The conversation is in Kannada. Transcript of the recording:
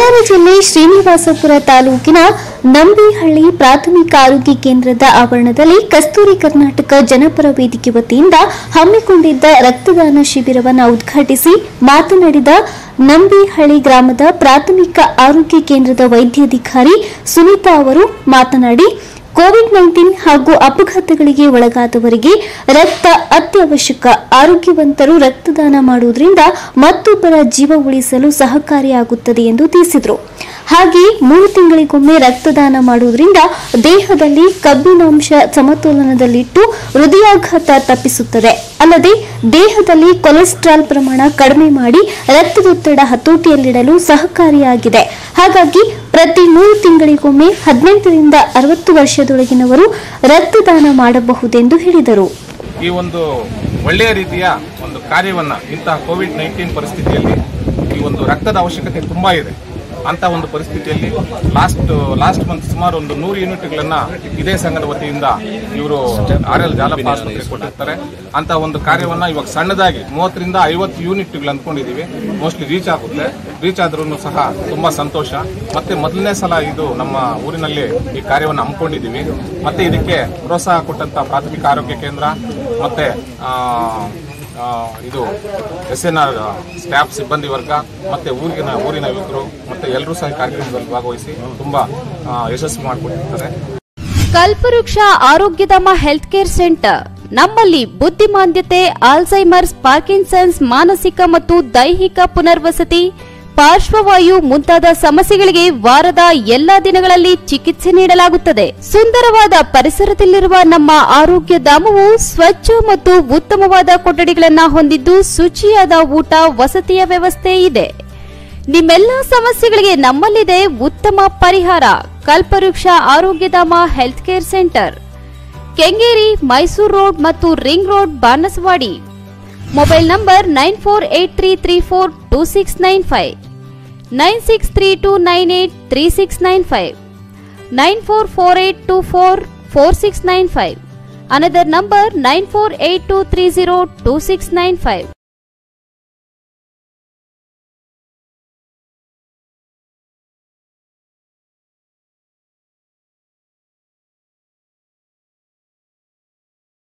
ಕೋಲಾರ ಜಿಲ್ಲೆ ಶ್ರೀನಿವಾಸಪುರ ತಾಲೂಕಿನ ನಂಬಿಹಳ್ಳಿ ಪ್ರಾಥಮಿಕ ಆರೋಗ್ಯ ಕೇಂದ್ರದ ಆವರಣದಲ್ಲಿ ಕಸ್ತೂರಿ ಕರ್ನಾಟಕ ಜನಪರ ವೇದಿಕೆ ವತಿಯಿಂದ ಹಮ್ಮಿಕೊಂಡಿದ್ದ ರಕ್ತದಾನ ಶಿಬಿರವನ್ನು ಉದ್ಘಾಟಿಸಿ ಮಾತನಾಡಿದ ನಂಬಿಹಳ್ಳಿ ಗ್ರಾಮದ ಪ್ರಾಥಮಿಕ ಆರೋಗ್ಯ ಕೇಂದ್ರದ ವೈದ್ಯಾಧಿಕಾರಿ ಸುನೀತಾ ಅವರು ಮಾತನಾಡಿ ಕೋವಿಡ್ ನೈನ್ಟೀನ್ ಹಾಗೂ ಅಪಘಾತಗಳಿಗೆ ಒಳಗಾದವರಿಗೆ ರಕ್ತ ಅತ್ಯವಶ್ಯಕ ಆರೋಗ್ಯವಂತರು ರಕ್ತದಾನ ಮಾಡುವುದರಿಂದ ಮತ್ತೊಬ್ಬರ ಜೀವ ಉಳಿಸಲು ಸಹಕಾರಿಯಾಗುತ್ತದೆ ಎಂದು ತಿಳಿಸಿದರು ಹಾಗೆ ಮೂರು ತಿಂಗಳಿಗೊಮ್ಮೆ ರಕ್ತದಾನ ಮಾಡುವುದರಿಂದ ದೇಹದಲ್ಲಿ ಕಬ್ಬಿನಾಂಶ ಸಮತೋಲನದಲ್ಲಿಟ್ಟು ಹೃದಯಾಘಾತ ತಪ್ಪಿಸುತ್ತದೆ ಅಲ್ಲದೆ ದೇಹದಲ್ಲಿ ಕೊಲೆಸ್ಟ್ರಾಲ್ ಪ್ರಮಾಣ ಕಡಿಮೆ ಮಾಡಿ ರಕ್ತದೊತ್ತಡ ಹತೋಟಿಯಲ್ಲಿಡಲು ಸಹಕಾರಿಯಾಗಿದೆ ಹಾಗಾಗಿ ಪ್ರತಿ ಮೂರು ತಿಂಗಳಿಗೊಮ್ಮೆ ಹದಿನೆಂಟರಿಂದ ಅರವತ್ತು ವರ್ಷದೊಳಗಿನವರು ರಕ್ತದಾನ ಮಾಡಬಹುದೆಂದು ಹೇಳಿದರು ಈ ಒಂದು ಒಳ್ಳೆಯ ರೀತಿಯ ಒಂದು ಕಾರ್ಯವನ್ನ ಇಂತಹ ಕೋವಿಡ್ ನೈನ್ಟೀನ್ ಪರಿಸ್ಥಿತಿಯಲ್ಲಿ ಈ ಒಂದು ರಕ್ತದ ಅವಶ್ಯಕತೆ ತುಂಬಾ ಇದೆ ಅಂತ ಒಂದು ಪರಿಸ್ಥಿತಿಯಲ್ಲಿ ಲಾಸ್ಟ್ ಲಾಸ್ಟ್ ಮಂತ್ ಸುಮಾರು ಒಂದು ನೂರು ಯೂನಿಟ್ಗಳನ್ನ ಇದೇ ಸಂಘದ ವತಿಯಿಂದ ಇವರು ಆರ್ ಎಲ್ ಜಾಲಪ್ಪ ಆಸ್ಪತ್ರೆ ಕೊಟ್ಟಿರ್ತಾರೆ ಅಂತ ಒಂದು ಕಾರ್ಯವನ್ನ ಇವಾಗ ಸಣ್ಣದಾಗಿ ಮೂವತ್ತರಿಂದ ಐವತ್ತು ಯೂನಿಟ್ಗಳು ಅಂದ್ಕೊಂಡಿದೀವಿ ಮೋಸ್ಟ್ಲಿ ರೀಚ್ ಆಗುತ್ತೆ ರೀಚ್ ಆದ್ರೂ ಸಹ ತುಂಬಾ ಸಂತೋಷ ಮತ್ತೆ ಮೊದಲನೇ ಸಲ ಇದು ನಮ್ಮ ಊರಿನಲ್ಲಿ ಈ ಕಾರ್ಯವನ್ನು ಹಮ್ಮಿಕೊಂಡಿದ್ದೀವಿ ಮತ್ತೆ ಇದಕ್ಕೆ ಪ್ರೋತ್ಸಾಹ ಕೊಟ್ಟಂತ ಪ್ರಾಥಮಿಕ ಆರೋಗ್ಯ ಕೇಂದ್ರ ಮತ್ತೆ ಆ, ಆ, ಇದು ಎಸ್ ಎನ್ ಆರ್ ಸ್ಟಾಫ್ ಸಿಬ್ಬಂದಿ ವರ್ಗ ಮತ್ತೆ ಊರಿನ ಊರಿನ ಯುವಕರು ಮತ್ತೆ ಎಲ್ಲರೂ ಸಹ ಈ ಕಾರ್ಯಕ್ರಮದಲ್ಲಿ ಭಾಗವಹಿಸಿ ತುಂಬಾ ಆ, ಯಶಸ್ವಿ ಮಾಡಿಕೊಟ್ಟಿರ್ತಾರೆ ಕಲ್ಪವೃಕ್ಷ ಆರೋಗ್ಯಧಾಮ ಹೆಲ್ತ್ ಕೇರ್ ಸೆಂಟರ್ ನಮ್ಮಲ್ಲಿ ಬುದ್ಧಿಮಾಂದ್ಯತೆ ಆಲ್ಝೈಮರ್ಸ್ ಪಾರ್ಕಿನ್ಸನ್ಸ್ ಮಾನಸಿಕ ಮತ್ತು ದೈಹಿಕ ಪುನರ್ವಸತಿ ಪಾರ್ಶ್ವವಾಯು ಮುಂತಾದ ಸಮಸ್ಯೆಗಳಿಗೆ ವಾರದ ಎಲ್ಲಾ ದಿನಗಳಲ್ಲಿ ಚಿಕಿತ್ಸೆ ನೀಡಲಾಗುತ್ತದೆ ಸುಂದರವಾದ ಪರಿಸರದಲ್ಲಿರುವ ನಮ್ಮ ಆರೋಗ್ಯ ಧಾಮವು ಸ್ವಚ್ಛ ಮತ್ತು ಉತ್ತಮವಾದ ಕೊಠಡಿಗಳನ್ನು ಹೊಂದಿದ್ದು ಶುಚಿಯಾದ ಊಟ ವಸತಿಯ ವ್ಯವಸ್ಥೆ ಇದೆ ನಿಮ್ಮೆಲ್ಲ ಸಮಸ್ಯೆಗಳಿಗೆ ನಮ್ಮಲ್ಲಿದೆ ಉತ್ತಮ ಪರಿಹಾರ Kalpavriksha Arogyadhama health care centre Kengeri Mysuru road ಮತ್ತು ring road Banaswadi mobile number nine four eight three three four two six nine five nine six three two nine eight three six nine five nine four four eight two four four six nine five another number nine four eight two three zero two six nine five